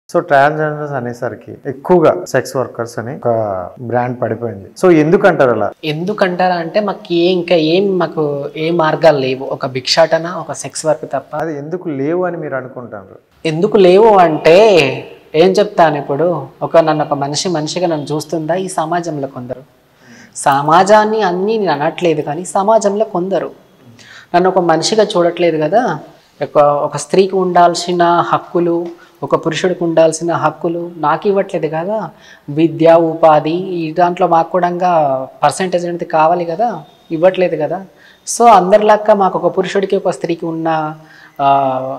so transgenders అనేసరికి ఎక్కువగా sex workers అని ఒక బ్రాండ్ పడిపోయింది సో ఎందుకంటారు అలా ఎందుకంటారా అంటే మాకు ఏ ఇంకా ఏం మాకు ఏ మార్గాలు లేవు ఒక భిక్షాటన ఒక సెక్స్ వర్క్ తప్ప అది ఎందుకు లేవు అని మీరు అనుకుంటారు ఎందుకు లేవు అంటే ఏం చెప్తాను ఇప్పుడు ఒక నన్ను ఒక మనిషి మనిషిగా నన్ను చూస్తుందా ఈ సమాజంలో కొందరు సమాజాన్ని అన్నీ నేను అనట్లేదు కానీ సమాజంలో కొందరు నన్ను ఒక మనిషిగా చూడట్లేదు కదా ఒక ఒక స్త్రీకి ఉండాల్సిన హక్కులు ఒక పురుషుడికి ఉండాల్సిన హక్కులు నాకు ఇవ్వట్లేదు కదా విద్య ఉపాధి ఈ దాంట్లో మాకు కూడా పర్సంటేజ్ అనేది కావాలి కదా ఇవ్వట్లేదు కదా సో అందరిలాగా మాకు ఒక పురుషుడికి ఒక స్త్రీకి ఉన్న ఆ,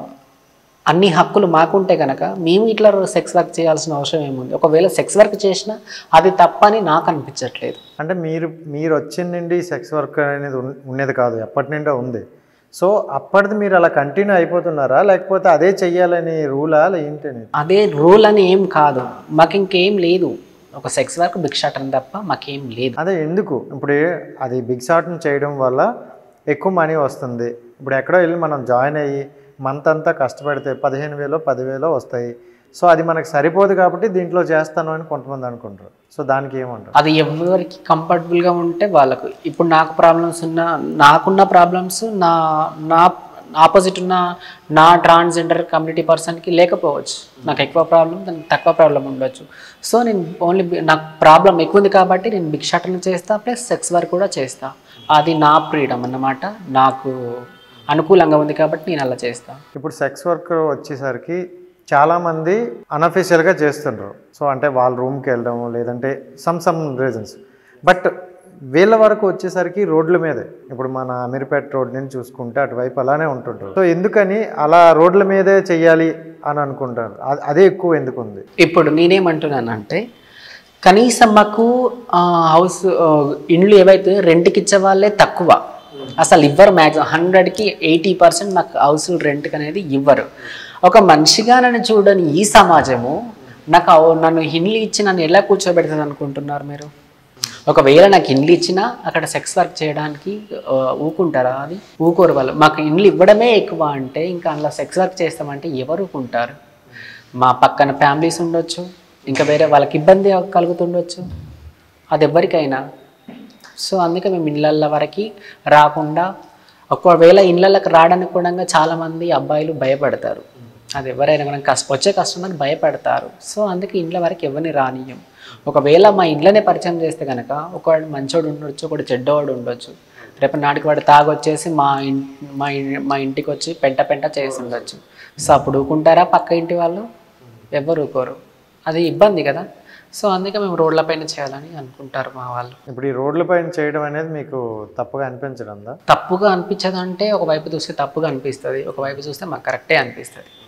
అన్ని హక్కులు మాకుంటే కనుక మేము ఇట్లా సెక్స్ వర్క్ చేయాల్సిన అవసరం ఏముంది ఒకవేళ సెక్స్ వర్క్ చేసినా అది తప్పని నాకు అనిపించట్లేదు అంటే మీరు మీరు వచ్చిన నుండి సెక్స్ వర్క్ అనేది ఉన్- ఉండేది కాదు ఎప్పటి నుండో ఉంది సో అప్పటిది మీరు అలా కంటిన్యూ అయిపోతున్నారా లేకపోతే అదే చెయ్యాలని రూలా ఏంటి అనేది అదే రూల్ అని ఏం కాదు మాకు ఇంకేం లేదు ఒక సెక్స్ వర్క్ భిక్షాటన తప్ప మాకేం లేదు అదే ఎందుకు ఇప్పుడు ఏ- అది బిగ్ షాట్ని చేయడం వల్ల ఎక్కువ మనీ వస్తుంది ఇప్పుడు ఎక్కడో వెళ్ళి మనం జాయిన్ అయ్యి మంత్ అంతా కష్టపడితే పదిహేను వేలో పదివేలో వస్తాయి సో అది మనకు సరిపోదు కాబట్టి దీంట్లో చేస్తాను అని కొంతమంది అనుకుంటారు సో దానికి ఏమంటారు అది ఎవరికి కంఫర్టబుల్గా ఉంటే వాళ్ళకు ఇప్పుడు నాకు ప్రాబ్లమ్స్ ఉన్న నాకున్న ప్రాబ్లమ్స్ నా నా ఆపోజిట్ ఉన్న నా ట్రాన్స్జెండర్ కమ్యూనిటీ పర్సన్కి లేకపోవచ్చు నాకు ఎక్కువ ప్రాబ్లం దానికి తక్కువ ప్రాబ్లం ఉండొచ్చు సో నేను ఓన్లీ నాకు ప్రాబ్లం ఎక్కువ ఉంది కాబట్టి నేను భిక్షాటన చేస్తా ప్లస్ సెక్స్ వర్క్ కూడా చేస్తా అది నా ఫ్రీడమ్ అన్నమాట నాకు అనుకూలంగా ఉంది కాబట్టి నేను అలా చేస్తాను ఇప్పుడు సెక్స్ వర్క్ వచ్చేసరికి చాలామంది అనఫీషియల్గా చేస్తుండ్రు సో అంటే వాళ్ళ రూమ్కి వెళ్ళడం లేదంటే సమ్ సమ్ రీజన్స్ బట్ వీళ్ళ వరకు వచ్చేసరికి రోడ్ల మీదే ఇప్పుడు మన అమీర్పేట రోడ్ నుంచి చూసుకుంటే అటువైపు అలానే ఉంటుంటారు సో ఎందుకని అలా రోడ్ల మీదే చెయ్యాలి అని అనుకుంటారు అ- అదే ఎక్కువ ఎందుకు ఉంది ఇప్పుడు నేనేమంటున్నానంటే కనీసం మాకు ఆ, హౌస్ ఆ, ఇండ్లు ఏవైతే రెంట్కి ఇచ్చే వాళ్ళే తక్కువ అసలు ఇవ్వరు మ్యాక్సిమం హండ్రెడ్కి ఎయిటీ పర్సెంట్ మాకు హౌస్ రెంట్కి అనేది ఇవ్వరు ఒక మనిషిగా నన్ను చూడని ఈ సమాజము నాకు అవ- నన్ను ఇండ్లు ఇచ్చి నన్ను ఎలా కూర్చోబెడుతుంది అనుకుంటున్నారు మీరు ఒకవేళ నాకు ఇండ్లు ఇచ్చినా అక్కడ సెక్స్ వర్క్ చేయడానికి ఆ, ఊకుంటారా అది ఊకోరు వాళ్ళు మాకు ఇండ్లు ఇవ్వడమే ఎక్కువ అంటే ఇంకా అందులో సెక్స్ వర్క్ చేస్తామంటే ఎవరు ఊకుంటారు మా పక్కన ఫ్యామిలీస్ ఉండొచ్చు ఇంకా వేరే వాళ్ళకి ఇబ్బంది కలుగుతుండొచ్చు అది ఎవరికైనా సో అందుకే మేము ఇళ్ళల్లో వరకు రాకుండా ఒకవేళ ఇళ్ళకి రావడానికి కూడా చాలామంది అబ్బాయిలు భయపడతారు అది ఎవరైనా కూడా కష్ట వచ్చే కస్టమర్ భయపడతారు సో అందుకే ఇండ్ల వరకు ఎవరిని రానియం ఒకవేళ మా ఇంట్లోనే పరిచయం చేస్తే కనుక ఒకడు మంచోడు ఉండొచ్చు ఒకడు చెడ్డవాడు ఉండొచ్చు రేపు నాటికి వాడు తాగొచ్చేసి మా ఇన్ మా ఇన్- మా ఇంటికి వచ్చి పెంట పెంట చేసి ఉండొచ్చు సో అప్పుడు ఊకుంటారా పక్క ఇంటి వాళ్ళు ఎవరు ఊకోరు అది ఇబ్బంది కదా సో అందుకే మేము రోడ్లపైన చేయాలని అనుకుంటారు మా వాళ్ళు ఇప్పుడు ఈ రోడ్ల పైన చేయడం అనేది మీకు తప్పుగా అనిపించడం తప్పుగా అనిపించదు అంటే ఒకవైపు చూస్తే తప్పుగా అనిపిస్తుంది ఒకవైపు చూస్తే మాకు కరెక్టే అనిపిస్తుంది